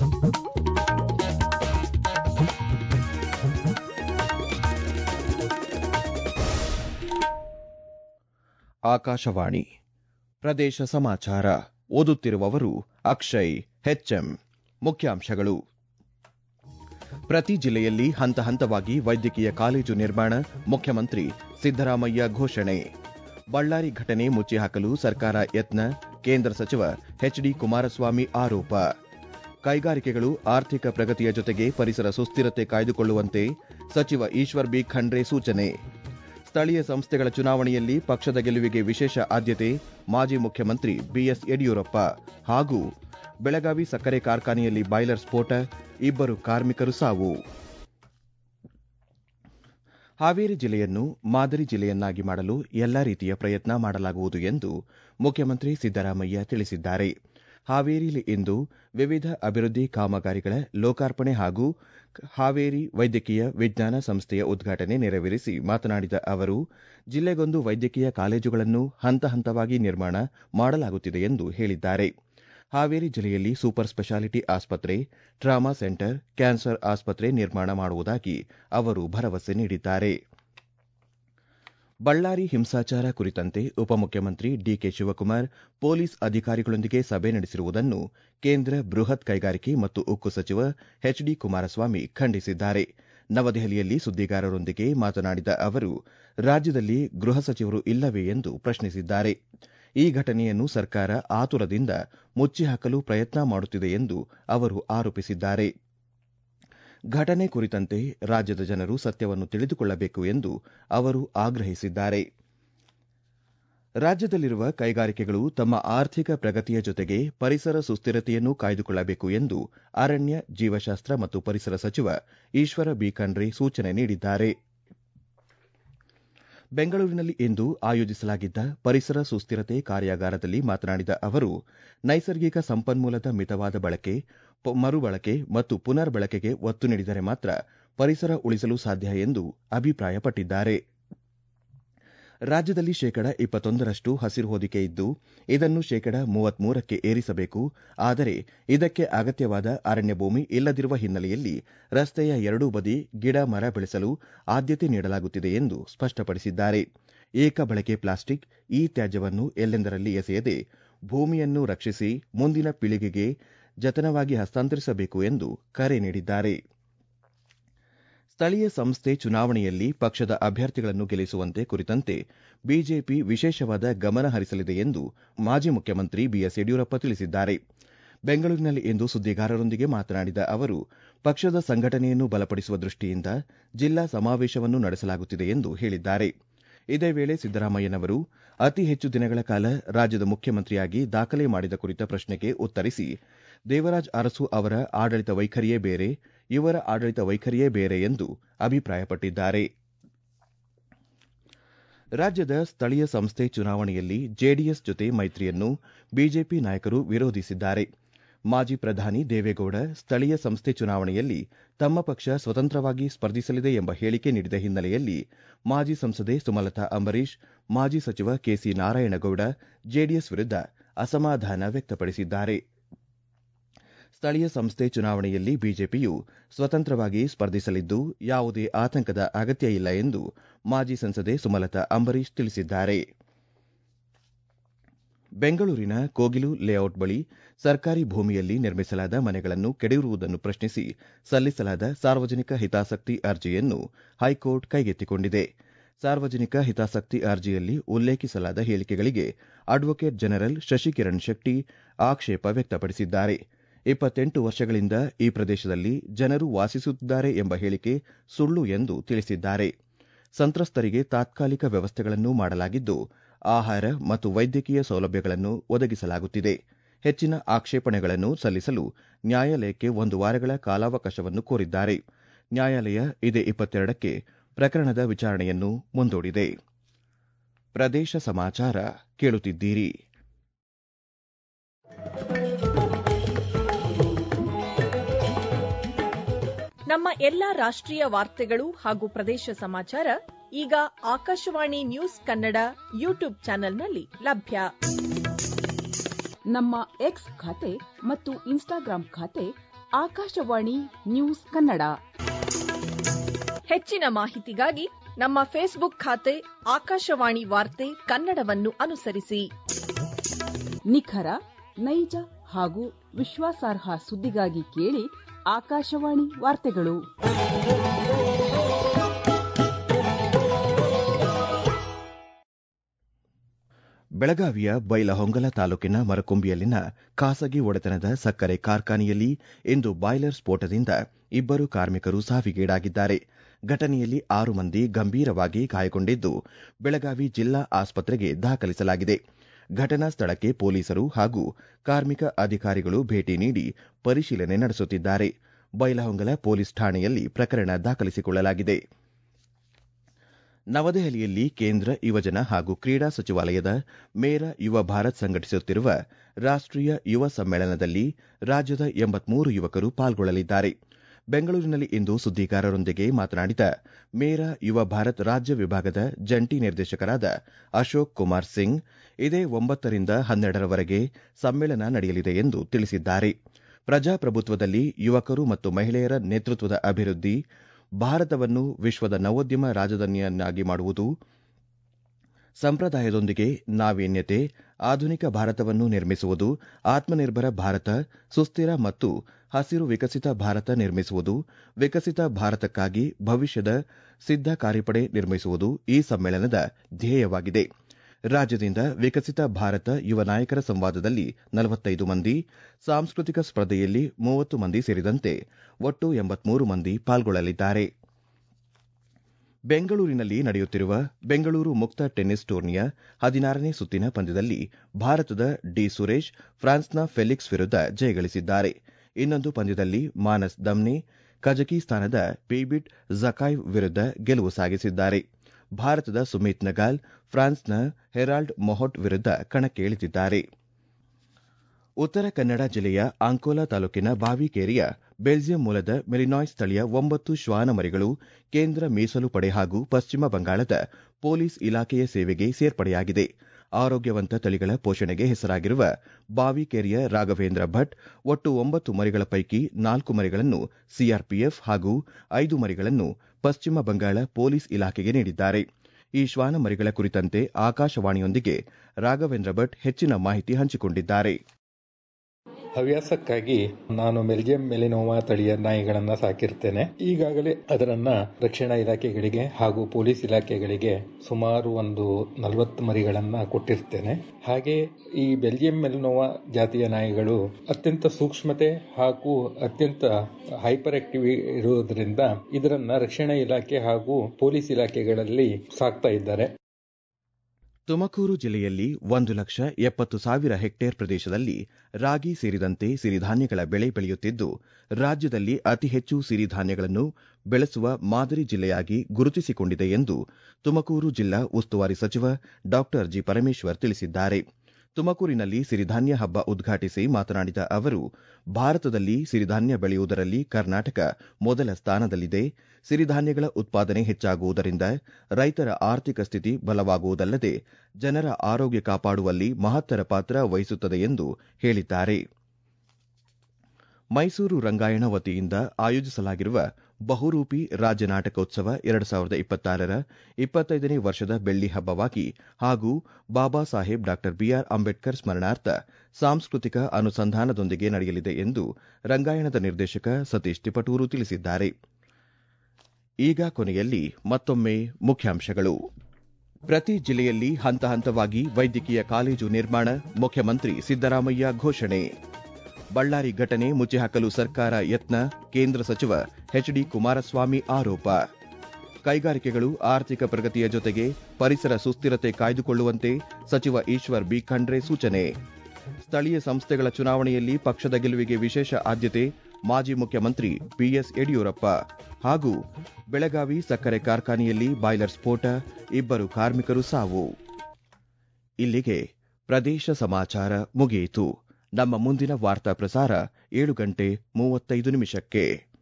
ಆಕಾಶವಾಣಿ ಪ್ರದೇಶ ಸಮಾಚಾರ ಓದುತ್ತಿರುವವರು ಅಕ್ಷಯ್ ಹೆಚ್ಎಂ ಮುಖ್ಯಾಂಶಗಳು ಪ್ರತಿ ಜಿಲ್ಲೆಯಲ್ಲಿ ಹಂತ ಹಂತವಾಗಿ ವೈದ್ಯಕೀಯ ಕಾಲೇಜು ನಿರ್ಮಾಣ ಮುಖ್ಯಮಂತ್ರಿ ಸಿದ್ದರಾಮಯ್ಯ ಘೋಷಣೆ ಬಳ್ಳಾರಿ ಘಟನೆ ಮುಚ್ಚಿ ಹಾಕಲು ಸರ್ಕಾರ ಯತ್ನ ಕೇಂದ್ರ ಸಚಿವ ಎಚ್ಡಿ ಕುಮಾರಸ್ವಾಮಿ ಆರೋಪ ಕೈಗಾರಿಕೆಗಳು ಆರ್ಥಿಕ ಪ್ರಗತಿಯ ಜೊತೆಗೆ ಪರಿಸರ ಸುಸ್ಥಿರತೆ ಕಾಯ್ದುಕೊಳ್ಳುವಂತೆ ಸಚಿವ ಈಶ್ವರ್ ಬಿ ಖಂಡ್ರೆ ಸೂಚನೆ ಸ್ಥಳೀಯ ಸಂಸ್ಥೆಗಳ ಚುನಾವಣೆಯಲ್ಲಿ ಪಕ್ಷದ ಗೆಲುವಿಗೆ ವಿಶೇಷ ಆದ್ಯತೆ ಮಾಜಿ ಮುಖ್ಯಮಂತ್ರಿ ಬಿಎಸ್ ಯಡಿಯೂರಪ್ಪ ಹಾಗೂ ಬೆಳಗಾವಿ ಸಕ್ಕರೆ ಕಾರ್ಖಾನೆಯಲ್ಲಿ ಬಾಯ್ಲರ್ ಸ್ಫೋಟ ಇಬ್ಬರು ಕಾರ್ಮಿಕರು ಸಾವು ಹಾವೇರಿ ಜಿಲ್ಲೆಯನ್ನು ಮಾದರಿ ಜಿಲ್ಲೆಯನ್ನಾಗಿ ಮಾಡಲು ಎಲ್ಲಾ ರೀತಿಯ ಪ್ರಯತ್ನ ಮಾಡಲಾಗುವುದು ಎಂದು ಮುಖ್ಯಮಂತ್ರಿ ಸಿದ್ದರಾಮಯ್ಯ ತಿಳಿಸಿದ್ದಾರೆ ಹಾವೇರಿಯಲ್ಲಿ ಇಂದು ವಿವಿಧ ಅಭಿವೃದ್ಧಿ ಕಾಮಗಾರಿಗಳ ಲೋಕಾರ್ಪಣೆ ಹಾಗೂ ಹಾವೇರಿ ವೈದ್ಯಕೀಯ ವಿಜ್ಞಾನ ಸಂಸ್ಥೆಯ ಉದ್ಘಾಟನೆ ನೆರವೇರಿಸಿ ಮಾತನಾಡಿದ ಅವರು ಜಿಲ್ಲೆಗೊಂದು ವೈದ್ಯಕೀಯ ಕಾಲೇಜುಗಳನ್ನು ಹಂತ ಹಂತವಾಗಿ ನಿರ್ಮಾಣ ಮಾಡಲಾಗುತ್ತಿದೆ ಎಂದು ಹೇಳಿದ್ದಾರೆ ಹಾವೇರಿ ಜಿಲ್ಲೆಯಲ್ಲಿ ಸೂಪರ್ ಸ್ಪೆಷಾಲಿಟಿ ಆಸ್ಪತ್ರೆ ಟ್ರಾಮಾ ಸೆಂಟರ್ ಕ್ಯಾನ್ಸರ್ ಆಸ್ಪತ್ರೆ ನಿರ್ಮಾಣ ಮಾಡುವುದಾಗಿ ಅವರು ಭರವಸೆ ನೀಡಿದ್ದಾರೆ ಬಳ್ಳಾರಿ ಹಿಂಸಾಚಾರ ಕುರಿತಂತೆ ಉಪಮುಖ್ಯಮಂತ್ರಿ ಡಿಕೆ ಶಿವಕುಮಾರ್ ಪೊಲೀಸ್ ಅಧಿಕಾರಿಗಳೊಂದಿಗೆ ಸಭೆ ನಡೆಸಿರುವುದನ್ನು ಕೇಂದ್ರ ಬೃಹತ್ ಕೈಗಾರಿಕೆ ಮತ್ತು ಉಕ್ಕು ಸಚಿವ ಎಚ್ಡಿ ಕುಮಾರಸ್ವಾಮಿ ಖಂಡಿಸಿದ್ದಾರೆ ನವದೆಹಲಿಯಲ್ಲಿ ಸುದ್ದಿಗಾರರೊಂದಿಗೆ ಮಾತನಾಡಿದ ಅವರು ರಾಜ್ಯದಲ್ಲಿ ಗೃಹ ಸಚಿವರು ಇಲ್ಲವೇ ಎಂದು ಪ್ರಶ್ನಿಸಿದ್ದಾರೆ ಈ ಘಟನೆಯನ್ನು ಸರ್ಕಾರ ಆತುರದಿಂದ ಮುಚ್ಚಿಹಾಕಲು ಪ್ರಯತ್ನ ಮಾಡುತ್ತಿದೆ ಎಂದು ಅವರು ಆರೋಪಿಸಿದ್ದಾರೆ ಘಟನೆ ಕುರಿತಂತೆ ರಾಜ್ಯದ ಜನರು ಸತ್ಯವನ್ನು ತಿಳಿದುಕೊಳ್ಳಬೇಕು ಎಂದು ಅವರು ಆಗ್ರಹಿಸಿದ್ದಾರೆ ರಾಜ್ಯದಲ್ಲಿರುವ ಕೈಗಾರಿಕೆಗಳು ತಮ್ಮ ಆರ್ಥಿಕ ಪ್ರಗತಿಯ ಜೊತೆಗೆ ಪರಿಸರ ಸುಸ್ಥಿರತೆಯನ್ನು ಕಾಯ್ದುಕೊಳ್ಳಬೇಕು ಎಂದು ಅರಣ್ಯ ಜೀವಶಾಸ್ತ್ರ ಮತ್ತು ಪರಿಸರ ಸಚಿವ ಈಶ್ವರ ಬಿ ಖಂಡ್ರೆ ಸೂಚನೆ ನೀಡಿದ್ದಾರೆ ಬೆಂಗಳೂರಿನಲ್ಲಿ ಇಂದು ಆಯೋಜಿಸಲಾಗಿದ್ದ ಪರಿಸರ ಸುಸ್ಥಿರತೆ ಕಾರ್ಯಾಗಾರದಲ್ಲಿ ಮಾತನಾಡಿದ ಅವರು ನೈಸರ್ಗಿಕ ಸಂಪನ್ಮೂಲದ ಮಿತವಾದ ಬಳಕೆ ಮರುಬಳಕೆ ಮತ್ತು ಪುನರ್ ಬಳಕೆಗೆ ಒತ್ತು ನೀಡಿದರೆ ಮಾತ್ರ ಪರಿಸರ ಉಳಿಸಲು ಸಾಧ್ಯ ಎಂದು ಅಭಿಪ್ರಾಯಪಟ್ಟಿದ್ದಾರೆ ರಾಜ್ಯದಲ್ಲಿ ಶೇಕಡ ಇಪ್ಪತ್ತೊಂದರಷ್ಟು ಹಸಿರು ಹೊದಿಕೆ ಇದ್ದು ಇದನ್ನು ಶೇಕಡ ಮೂವತ್ಮೂರಕ್ಕೆ ಏರಿಸಬೇಕು ಆದರೆ ಇದಕ್ಕೆ ಅಗತ್ಯವಾದ ಅರಣ್ಯ ಭೂಮಿ ಇಲ್ಲದಿರುವ ಹಿನ್ನೆಲೆಯಲ್ಲಿ ರಸ್ತೆಯ ಎರಡೂ ಬದಿ ಗಿಡ ಮರ ಬೆಳೆಸಲು ಆದ್ಯತೆ ನೀಡಲಾಗುತ್ತಿದೆ ಎಂದು ಸ್ಪಷ್ಟಪಡಿಸಿದ್ದಾರೆ ಏಕ ಬಳಕೆ ಪ್ಲಾಸ್ಟಿಕ್ ಈ ತ್ಯಾಜ್ಯವನ್ನು ಎಲ್ಲೆಂದರಲ್ಲಿ ಎಸೆಯದೆ ಭೂಮಿಯನ್ನು ರಕ್ಷಿಸಿ ಮುಂದಿನ ಪೀಳಿಗೆಗೆ ಜತನವಾಗಿ ಹಸ್ತಾಂತರಿಸಬೇಕು ಎಂದು ಕರೆ ನೀಡಿದ್ದಾರೆ ಸ್ಥಳೀಯ ಸಂಸ್ಥೆ ಚುನಾವಣೆಯಲ್ಲಿ ಪಕ್ಷದ ಅಭ್ಯರ್ಥಿಗಳನ್ನು ಗೆಲ್ಲಿಸುವಂತೆ ಕುರಿತಂತೆ ಬಿಜೆಪಿ ವಿಶೇಷವಾದ ಗಮನ ಹರಿಸಲಿದೆ ಎಂದು ಮಾಜಿ ಮುಖ್ಯಮಂತ್ರಿ ಬಿಎಸ್ ಯಡಿಯೂರಪ್ಪ ತಿಳಿಸಿದ್ದಾರೆ ಬೆಂಗಳೂರಿನಲ್ಲಿ ಇಂದು ಸುದ್ದಿಗಾರರೊಂದಿಗೆ ಮಾತನಾಡಿದ ಅವರು ಪಕ್ಷದ ಸಂಘಟನೆಯನ್ನು ಬಲಪಡಿಸುವ ದೃಷ್ಟಿಯಿಂದ ಜಿಲ್ಲಾ ಸಮಾವೇಶವನ್ನು ನಡೆಸಲಾಗುತ್ತಿದೆ ಎಂದು ಹೇಳಿದ್ದಾರೆ ಇದೇ ವೇಳೆ ಸಿದ್ದರಾಮಯ್ಯನವರು ಅತಿ ಹೆಚ್ಚು ದಿನಗಳ ಕಾಲ ರಾಜ್ಯದ ಮುಖ್ಯಮಂತ್ರಿಯಾಗಿ ದಾಖಲೆ ಮಾಡಿದ ಕುರಿತ ಪ್ರಶ್ನೆಗೆ ಉತ್ತರಿಸಿ ದೇವರಾಜ್ ಅರಸು ಅವರ ಆಡಳಿತ ವೈಖರಿಯೇ ಬೇರೆ ಇವರ ಆಡಳಿತ ವೈಖರಿಯೇ ಬೇರೆ ಎಂದು ಅಭಿಪ್ರಾಯಪಟ್ಟಿದ್ದಾರೆ ರಾಜ್ಯದ ಸ್ಥಳೀಯ ಸಂಸ್ಥೆ ಚುನಾವಣೆಯಲ್ಲಿ ಜೆಡಿಎಸ್ ಜೊತೆ ಮೈತ್ರಿಯನ್ನು ಬಿಜೆಪಿ ನಾಯಕರು ವಿರೋಧಿಸಿದ್ದಾರೆ ಮಾಜಿ ಪ್ರಧಾನಿ ದೇವೇಗೌಡ ಸ್ಥಳೀಯ ಸಂಸ್ಥೆ ಚುನಾವಣೆಯಲ್ಲಿ ತಮ್ಮ ಪಕ್ಷ ಸ್ವತಂತ್ರವಾಗಿ ಸ್ಪರ್ಧಿಸಲಿದೆ ಎಂಬ ಹೇಳಿಕೆ ನೀಡಿದ ಹಿನ್ನೆಲೆಯಲ್ಲಿ ಮಾಜಿ ಸಂಸದೆ ಸುಮಲತಾ ಅಂಬರೀಶ್ ಮಾಜಿ ಸಚಿವ ಕೆಸಿ ನಾರಾಯಣಗೌಡ ಜೆಡಿಎಸ್ ವಿರುದ್ಧ ಅಸಮಾಧಾನ ವ್ಯಕ್ತಪಡಿಸಿದ್ದಾರೆ ಸ್ಥಳೀಯ ಸಂಸ್ಥೆ ಚುನಾವಣೆಯಲ್ಲಿ ಬಿಜೆಪಿಯು ಸ್ವತಂತ್ರವಾಗಿ ಸ್ಪರ್ಧಿಸಲಿದ್ದು ಯಾವುದೇ ಆತಂಕದ ಅಗತ್ಯ ಇಲ್ಲ ಎಂದು ಮಾಜಿ ಸಂಸದೆ ಸುಮಲತಾ ಅಂಬರೀಶ್ ತಿಳಿಸಿದ್ದಾರೆ ಬೆಂಗಳೂರಿನ ಕೋಗಿಲು ಲೇಔಟ್ ಬಳಿ ಸರ್ಕಾರಿ ಭೂಮಿಯಲ್ಲಿ ನಿರ್ಮಿಸಲಾದ ಮನೆಗಳನ್ನು ಕೆಡವಿರುವುದನ್ನು ಪ್ರಶ್ನಿಸಿ ಸಲ್ಲಿಸಲಾದ ಸಾರ್ವಜನಿಕ ಹಿತಾಸಕ್ತಿ ಅರ್ಜಿಯನ್ನು ಹೈಕೋರ್ಟ್ ಕೈಗೆತ್ತಿಕೊಂಡಿದೆ ಸಾರ್ವಜನಿಕ ಹಿತಾಸಕ್ತಿ ಅರ್ಜಿಯಲ್ಲಿ ಉಲ್ಲೇಖಿಸಲಾದ ಹೇಳಿಕೆಗಳಿಗೆ ಅಡ್ವೊಕೇಟ್ ಜನರಲ್ ಶಶಿಕಿರಣ್ ಶೆಟ್ಟಿ ಆಕ್ಷೇಪ ವ್ಯಕ್ತಪಡಿಸಿದ್ದಾರೆ ಇಪ್ಪತ್ತೆಂಟು ವರ್ಷಗಳಿಂದ ಈ ಪ್ರದೇಶದಲ್ಲಿ ಜನರು ವಾಸಿಸುತ್ತಿದ್ದಾರೆ ಎಂಬ ಹೇಳಿಕೆ ಸುಳ್ಳು ಎಂದು ತಿಳಿಸಿದ್ದಾರೆ ಸಂತ್ರಸ್ತರಿಗೆ ತಾತ್ಕಾಲಿಕ ವ್ಯವಸ್ಥೆಗಳನ್ನು ಮಾಡಲಾಗಿದ್ದು ಆಹಾರ ಮತ್ತು ವೈದ್ಯಕೀಯ ಸೌಲಭ್ಯಗಳನ್ನು ಒದಗಿಸಲಾಗುತ್ತಿದೆ ಹೆಚ್ಚಿನ ಆಕ್ಷೇಪಣೆಗಳನ್ನು ಸಲ್ಲಿಸಲು ನ್ಯಾಯಾಲಯಕ್ಕೆ ಒಂದು ವಾರಗಳ ಕಾಲಾವಕಾಶವನ್ನು ಕೋರಿದ್ದಾರೆ ನ್ಯಾಯಾಲಯ ಇದೇ ಇಪ್ಪತ್ತೆರಡಕ್ಕೆ ಪ್ರಕರಣದ ವಿಚಾರಣೆಯನ್ನು ಮುಂದೂಡಿದೆ ಪ್ರದೇಶ ಸಮಾಚಾರ ಕೇಳುತ್ತಿದ್ದೀರಿ ನಮ್ಮ ಎಲ್ಲಾ ರಾಷ್ಟ್ರೀಯ ವಾರ್ತೆಗಳು ಹಾಗೂ ಪ್ರದೇಶ ಸಮಾಚಾರ ಈಗ ಆಕಾಶವಾಣಿ ನ್ಯೂಸ್ ಕನ್ನಡ ಯೂಟ್ಯೂಬ್ ಚಾನೆಲ್ನಲ್ಲಿ ಲಭ್ಯ ನಮ್ಮ ಎಕ್ಸ್ ಖಾತೆ ಮತ್ತು ಇನ್ಸ್ಟಾಗ್ರಾಂ ಖಾತೆ ಆಕಾಶವಾಣಿ ನ್ಯೂಸ್ ಕನ್ನಡ ಹೆಚ್ಚಿನ ಮಾಹಿತಿಗಾಗಿ ನಮ್ಮ ಫೇಸ್ಬುಕ್ ಖಾತೆ ಆಕಾಶವಾಣಿ ವಾರ್ತೆ ಕನ್ನಡವನ್ನು ಅನುಸರಿಸಿ ನಿಖರ ನೈಜ ಹಾಗೂ ವಿಶ್ವಾಸಾರ್ಹ ಸುದ್ದಿಗಾಗಿ ಕೇಳಿ ಆಕಾಶವಾಣಿ ವಾರ್ತೆಗಳು ಬೆಳಗಾವಿಯ ಬೈಲಹೊಂಗಲ ತಾಲೂಕಿನ ಮರಕುಂಬಿಯಲ್ಲಿನ ಖಾಸಗಿ ಒಡೆತನದ ಸಕ್ಕರೆ ಕಾರ್ಖಾನೆಯಲ್ಲಿ ಇಂದು ಬಾಯ್ಲರ್ ಸ್ಫೋಟದಿಂದ ಇಬ್ಬರು ಕಾರ್ಮಿಕರು ಸಾವಿಗೀಡಾಗಿದ್ದಾರೆ ಘಟನೆಯಲ್ಲಿ ಆರು ಮಂದಿ ಗಂಭೀರವಾಗಿ ಗಾಯಗೊಂಡಿದ್ದು ಬೆಳಗಾವಿ ಜಿಲ್ಲಾ ಆಸ್ಪತ್ರೆಗೆ ದಾಖಲಿಸಲಾಗಿದೆ ಘಟನಾ ಸ್ಥಳಕ್ಕೆ ಪೊಲೀಸರು ಹಾಗೂ ಕಾರ್ಮಿಕ ಅಧಿಕಾರಿಗಳು ಭೇಟಿ ನೀಡಿ ಪರಿಶೀಲನೆ ನಡೆಸುತ್ತಿದ್ದಾರೆ ಬೈಲಹೊಂಗಲ ಪೊಲೀಸ್ ಠಾಣೆಯಲ್ಲಿ ಪ್ರಕರಣ ದಾಖಲಿಸಿಕೊಳ್ಳಲಾಗಿದೆ ನವದೆಹಲಿಯಲ್ಲಿ ಕೇಂದ್ರ ಯುವಜನ ಹಾಗೂ ಕ್ರೀಡಾ ಸಚಿವಾಲಯದ ಮೇರಾ ಯುವ ಭಾರತ್ ಸಂಘಟಿಸುತ್ತಿರುವ ರಾಷ್ಟೀಯ ಯುವ ಸಮ್ಮೇಳನದಲ್ಲಿ ರಾಜ್ಯದ ಎಂಬತ್ಮೂರು ಯುವಕರು ಪಾಲ್ಗೊಳ್ಳಲಿದ್ದಾರೆ ಬೆಂಗಳೂರಿನಲ್ಲಿ ಇಂದು ಸುದ್ದಿಗಾರರೊಂದಿಗೆ ಮಾತನಾಡಿದ ಮೇರಾ ಯುವ ಭಾರತ್ ರಾಜ್ಯ ವಿಭಾಗದ ಜಂಟಿ ನಿರ್ದೇಶಕರಾದ ಅಶೋಕ್ ಕುಮಾರ್ ಸಿಂಗ್ ಇದೇ ಒಂಬತ್ತರಿಂದ ಹನ್ನೆರಡರವರೆಗೆ ಸಮ್ಮೇಳನ ನಡೆಯಲಿದೆ ಎಂದು ತಿಳಿಸಿದ್ದಾರೆ ಪ್ರಜಾಪ್ರಭುತ್ವದಲ್ಲಿ ಯುವಕರು ಮತ್ತು ಮಹಿಳೆಯರ ನೇತೃತ್ವದ ಅಭಿವೃದ್ಧಿ ಭಾರತವನ್ನು ವಿಶ್ವದ ನವೋದ್ಯಮ ರಾಜಧಾನಿಯನ್ನಾಗಿ ಮಾಡುವುದು ಸಂಪ್ರದಾಯದೊಂದಿಗೆ ನಾವೀನ್ಯತೆ ಆಧುನಿಕ ಭಾರತವನ್ನು ನಿರ್ಮಿಸುವುದು ಆತ್ಮನಿರ್ಭರ ಭಾರತ ಸುಸ್ಥಿರ ಮತ್ತು ಹಸಿರು ವಿಕಸಿತ ಭಾರತ ನಿರ್ಮಿಸುವುದು ವಿಕಸಿತ ಭಾರತಕ್ಕಾಗಿ ಭವಿಷ್ಯದ ಸಿದ್ಧ ಕಾರ್ಯಪಡೆ ನಿರ್ಮಿಸುವುದು ಈ ಸಮ್ಮೇಳನದ ಧ್ಯೇಯವಾಗಿದೆ ರಾಜ್ಯದಿಂದ ವಿಕಸಿತ ಭಾರತ ಯುವ ನಾಯಕರ ಸಂವಾದದಲ್ಲಿ ನಲವತ್ತೈದು ಮಂದಿ ಸಾಂಸ್ಕೃತಿಕ ಸ್ಪರ್ಧೆಯಲ್ಲಿ ಮೂವತ್ತು ಮಂದಿ ಸೇರಿದಂತೆ ಒಟ್ಟು ಎಂಬತ್ಮೂರು ಮಂದಿ ಪಾಲ್ಗೊಳ್ಳಲಿದ್ದಾರೆ ಬೆಂಗಳೂರಿನಲ್ಲಿ ನಡೆಯುತ್ತಿರುವ ಬೆಂಗಳೂರು ಮುಕ್ತ ಟೆನ್ನಿಸ್ ಟೂರ್ನಿಯ ಹದಿನಾರನೇ ಸುತ್ತಿನ ಪಂದ್ಯದಲ್ಲಿ ಭಾರತದ ಡಿ ಸುರೇಶ್ ಫ್ರಾನ್ಸ್ನ ಫೆಲಿಕ್ಸ್ ವಿರುದ್ಧ ಜಯಗಳಿಸಿದ್ದಾರೆ ಇನ್ನೊಂದು ಪಂದ್ಯದಲ್ಲಿ ಮಾನಸ್ ದಮ್ನೆ ಕಜಕಿಸ್ತಾನದ ಬೇಬಿಟ್ ಜಕಾಯ್ ವಿರುದ್ಧ ಗೆಲುವು ಸಾಧಿಸಿದ್ದಾರೆ ಭಾರತದ ಸುಮಿತ್ ನಗಾಲ್ ಫ್ರಾನ್ಸ್ನ ಹೆರಾಲ್ಡ್ ಮೊಹೊಟ್ ವಿರುದ್ಧ ಕಣಕ್ಕೆ ಇಳಿದಿದ್ದಾರೆ ಉತ್ತರ ಕನ್ನಡ ಜಿಲ್ಲೆಯ ಅಂಕೋಲಾ ತಾಲೂಕಿನ ಬಾವಿಕೇರಿಯ ಬೆಲ್ಜಿಯಂ ಮೂಲದ ಮೆಲಿನಾಯ್ಸ್ ತಳಿಯ ಒಂಬತ್ತು ಶ್ವಾನ ಮರಿಗಳು ಕೇಂದ್ರ ಮೀಸಲು ಪಡೆ ಹಾಗೂ ಪಶ್ಚಿಮ ಬಂಗಾಳದ ಪೊಲೀಸ್ ಇಲಾಖೆಯ ಸೇವೆಗೆ ಸೇರ್ಪಡೆಯಾಗಿದೆ ಆರೋಗ್ಯವಂತ ತಳಿಗಳ ಪೋಷಣೆಗೆ ಹೆಸರಾಗಿರುವ ಬಾವಿಕೇರಿಯ ರಾಘವೇಂದ್ರ ಭಟ್ ಒಟ್ಟು ಒಂಬತ್ತು ಮರಿಗಳ ಪೈಕಿ ನಾಲ್ಕು ಮರಿಗಳನ್ನು ಸಿಆರ್ಪಿಎಫ್ ಹಾಗೂ ಐದು ಮರಿಗಳನ್ನು ಪಶ್ಚಿಮ ಬಂಗಾಳ ಪೊಲೀಸ್ ಇಲಾಖೆಗೆ ನೀಡಿದ್ದಾರೆ ಈ ಶ್ವಾನ ಮರಿಗಳ ಕುರಿತಂತೆ ಆಕಾಶವಾಣಿಯೊಂದಿಗೆ ರಾಘವೇಂದ್ರ ಭಟ್ ಹೆಚ್ಚಿನ ಮಾಹಿತಿ ಹಂಚಿಕೊಂಡಿದ್ದಾರೆ ಹವ್ಯಾಸಕ್ಕಾಗಿ ನಾನು ಬೆಲ್ಜಿಯಂ ಮೆಲಿನೋವಾ ತಳಿಯ ನಾಯಿಗಳನ್ನ ಸಾಕಿರ್ತೇನೆ ಈಗಾಗಲೇ ಅದರನ್ನ ರಕ್ಷಣಾ ಇಲಾಖೆಗಳಿಗೆ ಹಾಗೂ ಪೊಲೀಸ್ ಇಲಾಖೆಗಳಿಗೆ ಸುಮಾರು ಒಂದು ನಲವತ್ತು ಮರಿಗಳನ್ನ ಕೊಟ್ಟಿರ್ತೇನೆ ಹಾಗೆ ಈ ಬೆಲ್ಜಿಯಂ ಮೆಲಿನೋವಾ ಜಾತಿಯ ನಾಯಿಗಳು ಅತ್ಯಂತ ಸೂಕ್ಷ್ಮತೆ ಹಾಗೂ ಅತ್ಯಂತ ಹೈಪರ್ ಆಕ್ಟಿವ್ ಇರುವುದರಿಂದ ಇದರನ್ನ ರಕ್ಷಣಾ ಇಲಾಖೆ ಹಾಗೂ ಪೊಲೀಸ್ ಇಲಾಖೆಗಳಲ್ಲಿ ಸಾಕ್ತಾ ಇದ್ದಾರೆ ತುಮಕೂರು ಜಿಲ್ಲೆಯಲ್ಲಿ ಒಂದು ಲಕ್ಷ ಎಪ್ಪತ್ತು ಸಾವಿರ ಹೆಕ್ಟೇರ್ ಪ್ರದೇಶದಲ್ಲಿ ರಾಗಿ ಸೇರಿದಂತೆ ಸಿರಿಧಾನ್ಯಗಳ ಬೆಳೆ ಬೆಳೆಯುತ್ತಿದ್ದು ರಾಜ್ಯದಲ್ಲಿ ಅತಿ ಹೆಚ್ಚು ಸಿರಿಧಾನ್ಯಗಳನ್ನು ಬೆಳೆಸುವ ಮಾದರಿ ಜಿಲ್ಲೆಯಾಗಿ ಗುರುತಿಸಿಕೊಂಡಿದೆ ಎಂದು ತುಮಕೂರು ಜಿಲ್ಲಾ ಉಸ್ತುವಾರಿ ಸಚಿವ ಡಾ ಜಿ ಪರಮೇಶ್ವರ್ ತಿಳಿಸಿದ್ದಾರೆ ತುಮಕೂರಿನಲ್ಲಿ ಸಿರಿಧಾನ್ಯ ಹಬ್ಬ ಉದ್ಘಾಟಿಸಿ ಮಾತನಾಡಿದ ಅವರು ಭಾರತದಲ್ಲಿ ಸಿರಿಧಾನ್ಯ ಬೆಳೆಯುವುದರಲ್ಲಿ ಕರ್ನಾಟಕ ಮೊದಲ ಸ್ಥಾನದಲ್ಲಿದೆ ಸಿರಿಧಾನ್ಯಗಳ ಉತ್ಪಾದನೆ ಹೆಚ್ಚಾಗುವುದರಿಂದ ರೈತರ ಆರ್ಥಿಕ ಸ್ಥಿತಿ ಬಲವಾಗುವುದಲ್ಲದೆ ಜನರ ಆರೋಗ್ಯ ಕಾಪಾಡುವಲ್ಲಿ ಮಹತ್ತರ ಪಾತ್ರ ವಹಿಸುತ್ತದೆ ಎಂದು ಹೇಳಿದ್ದಾರೆ ಮೈಸೂರು ರಂಗಾಯಣ ವತಿಯಿಂದ ಆಯೋಜಿಸಲಾಗಿರುವ ಬಹುರೂಪಿ ರಾಜ್ಯ ನಾಟಕೋತ್ಸವ ಎರಡು ಸಾವಿರದ ಇಪ್ಪತ್ತಾರರ ಇಪ್ಪತ್ತೈದನೇ ವರ್ಷದ ಬೆಳ್ಳಿ ಹಬ್ಬವಾಗಿ ಹಾಗೂ ಬಾಬಾ ಸಾಹೇಬ್ ಡಾ ಬಿಆರ್ ಅಂಬೇಡ್ಕರ್ ಸ್ಮರಣಾರ್ಥ ಸಾಂಸ್ಕೃತಿಕ ಅನುಸಂಧಾನದೊಂದಿಗೆ ನಡೆಯಲಿದೆ ಎಂದು ರಂಗಾಯಣದ ನಿರ್ದೇಶಕ ಸತೀಶ್ ತಿಪಟೂರು ತಿಳಿಸಿದ್ದಾರೆ ಈಗ ಕೊನೆಯಲ್ಲಿ ಮತ್ತೊಮ್ಮೆ ಮುಖ್ಯಾಂಶಗಳು ಪ್ರತಿ ಜಿಲ್ಲೆಯಲ್ಲಿ ಹಂತ ಹಂತವಾಗಿ ವೈದ್ಯಕೀಯ ಕಾಲೇಜು ನಿರ್ಮಾಣ ಮುಖ್ಯಮಂತ್ರಿ ಸಿದ್ದರಾಮಯ್ಯ ಘೋಷಣೆ ಬಳ್ಳಾರಿ ಘಟನೆ ಮುಚ್ಚಿಹಾಕಲು ಸರ್ಕಾರ ಯತ್ನ ಕೇಂದ್ರ ಸಚಿವ ಎಚ್ಡಿ ಕುಮಾರಸ್ವಾಮಿ ಆರೋಪ ಕೈಗಾರಿಕೆಗಳು ಆರ್ಥಿಕ ಪ್ರಗತಿಯ ಜೊತೆಗೆ ಪರಿಸರ ಸುಸ್ಥಿರತೆ ಕಾಯ್ದುಕೊಳ್ಳುವಂತೆ ಸಚಿವ ಈಶ್ವರ್ ಬಿ ಖಂಡ್ರೆ ಸೂಚನೆ ಸ್ಥಳೀಯ ಸಂಸ್ಥೆಗಳ ಚುನಾವಣೆಯಲ್ಲಿ ಪಕ್ಷದ ಗೆಲುವಿಗೆ ವಿಶೇಷ ಆದ್ಯತೆ ಮಾಜಿ ಮುಖ್ಯಮಂತ್ರಿ ಬಿಎಸ್ ಯಡಿಯೂರಪ್ಪ ಹಾಗೂ ಬೆಳಗಾವಿ ಸಕ್ಕರೆ ಕಾರ್ಖಾನೆಯಲ್ಲಿ ಬಾಯ್ಲರ್ ಸ್ಫೋಟ ಇಬ್ಬರು ಕಾರ್ಮಿಕರು ಸಾವು ಇಲ್ಲಿಗೆ ಪ್ರದೇಶ ಸಮಾಚಾರ ಮುಗಿಯಿತು ನಮ್ಮ ಮುಂದಿನ ವಾರ್ತಾ ಪ್ರಸಾರ ಏಳು ಗಂಟೆ ಮೂವತ್ತೈದು ನಿಮಿಷಕ್ಕೆ